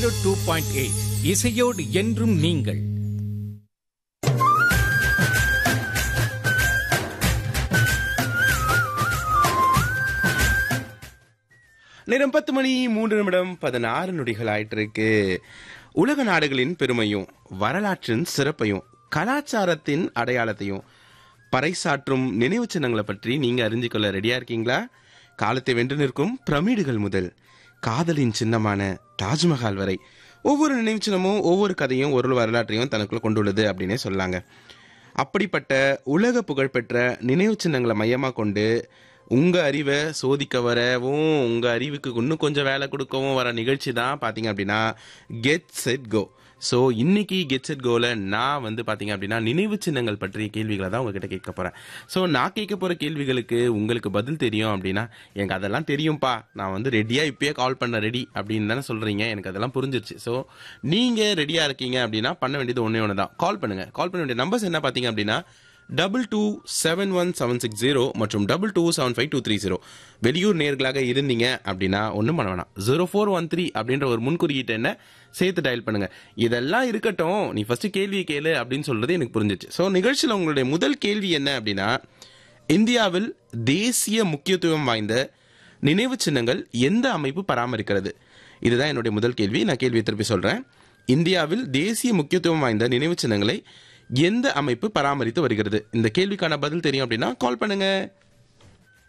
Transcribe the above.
zero two point eight இசையோடு என்றும் நீங்கள் நேரம் பத்து மணி மூன்று நிமிடம் பதினாறு நொடிகள் ஆயிட்டு இருக்கு உலக நாடுகளின் பெருமையும் வரலாற்றின் சிறப்பையும் கலாச்சாரத்தின் அடையாளத்தையும் பறைசாற்றும் நினைவு சின்னங்களை பற்றி நீங்க அறிஞ்சு கொள்ள ரெடியா இருக்கீங்களா காலத்தை வென்று நிற்கும் பிரமிடுகள் முதல் காதலின் சின்னமான தாஜ்மஹால் வரை ஒவ்வொரு நினைவு சின்னமும் ஒவ்வொரு கதையும் ஒரு வரலாற்றையும் தனக்குள்ள கொண்டுள்ளது அப்படின்னே சொல்லாங்க அப்படிப்பட்ட உலக புகழ்பெற்ற நினைவு சின்னங்களை மையமாக கொண்டு உங்க அறிவை சோதிக்க வரவும் உங்க அறிவுக்கு இன்னும் கொஞ்சம் வேலை கொடுக்கவும் வர நிகழ்ச்சி தான் பாத்தீங்க அப்படின்னா கெட் செட் கோ ஸோ இன்னைக்கு கெட் செட் கோல நான் வந்து பாத்தீங்க அப்படின்னா நினைவு சின்னங்கள் பற்றிய கேள்விகளை தான் உங்ககிட்ட கேட்க போறேன் ஸோ நான் கேட்க போற கேள்விகளுக்கு உங்களுக்கு பதில் தெரியும் அப்படின்னா எனக்கு அதெல்லாம் தெரியும்ப்பா நான் வந்து ரெடியா இப்பயே கால் பண்ண ரெடி அப்படின்னு தானே சொல்றீங்க எனக்கு அதெல்லாம் புரிஞ்சிருச்சு ஸோ நீங்க ரெடியா இருக்கீங்க அப்படின்னா பண்ண வேண்டியது ஒன்னே ஒன்று தான் கால் பண்ணுங்க கால் பண்ண வேண்டிய நம்பர்ஸ் என்ன பாத்தீங்க அப்படின்னா double two seven one seven six zero மற்றும் double two seven five two three zero வெளியூர் நேர்களாக இருந்தீங்க அப்படின்னா ஒன்றும் பண்ண வேணாம் ஜீரோ ஃபோர் ஒன் த்ரீ அப்படின்ற ஒரு முன்குறியீட்டு என்ன சேர்த்து டயல் பண்ணுங்க இதெல்லாம் இருக்கட்டும் நீ ஃபர்ஸ்ட் கேள்வி கேளு அப்படின்னு சொல்றது எனக்கு புரிஞ்சிச்சு ஸோ நிகழ்ச்சியில் உங்களுடைய முதல் கேள்வி என்ன அப்படின்னா இந்தியாவில் தேசிய முக்கியத்துவம் வாய்ந்த நினைவு சின்னங்கள் எந்த அமைப்பு பராமரிக்கிறது இதுதான் என்னுடைய முதல் கேள்வி நான் கேள்வியை திருப்பி சொல்றேன் இந்தியாவில் தேசிய முக்கியத்துவம் வாய்ந்த நினைவு சின்னங்களை எந்த அமைப்பு பராமரித்து வருகிறது இந்த கேள்விக்கான பதில் தெரியும் அப்படின்னா கால் பண்ணுங்க